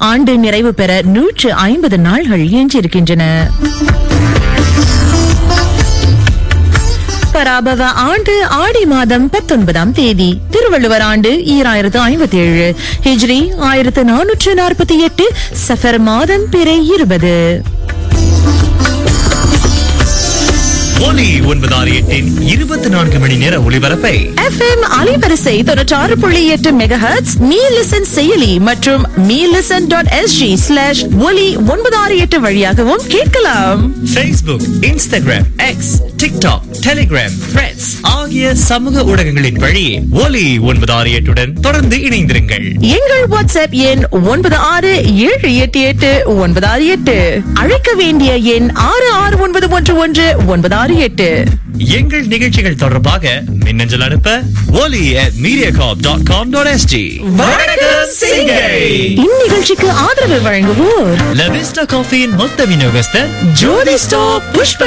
ஆண்டு நிறைவு பெற நூற்று ஐம்பது நாள்கள் எஞ்சியிருக்கின்றன பராபவ ஆண்டு ஆடி மாதம் பத்தொன்பதாம் தேதி திருவள்ளுவர் ஆண்டு ஈராயிரத்து ஐம்பத்தி ஏழு ஹிஜ்ரி ஆயிரத்து நானூற்று நாற்பத்தி எட்டு சஃபர் மாதம் பிறை இருபது ஒலி ஒன்பது ஆறு எட்டின் இருபத்தி நான்கு மணி நேர ஒளிபரப்பை எஃப்எம் அலைவரிசை தொண்ணூற்றாறு புள்ளி எட்டு மெகாஹெட்ஸ் மீ லிசன் செயலி மற்றும் me listen dot S G slash Oli ஒன்பது ஆறு எட்டு வழியாகவும் கேட்கலாம் Facebook, Instagram, X, TikTok, Telegram, Threads ஆகிய சமூக ஊடகங்களின் வழி ஒலி ஒன்பது ஆறு எட்டுடன் தொடர்ந்து இணைந்திருங்கள் எங்கள் வாட்ஸ்அப் எண் ஒன்பது ஆறு ஏழு எட்டு எட்டு ஒன்பது ஆறு எட்டு அழைக்க வேண்டிய எண் ஆறு ஆறு ஒன்பது ஒன்று ஒன்று ஒன்பது ஆறு எட்டு எங்கள் நிகழ்ச்சிகள் தொடர்பாக மின்னஞ்சல் அனுப்ப ஒலி at mediacorp.com.sg வணக்கம் சிங்கை இந்நிகழ்ச்சிக்கு ஆதரவு வழங்குவோர் லவிஸ்டா காஃபியின் மொத்த விநியோகஸ்தர் ஜோதி ஸ்டாப் புஷ்ப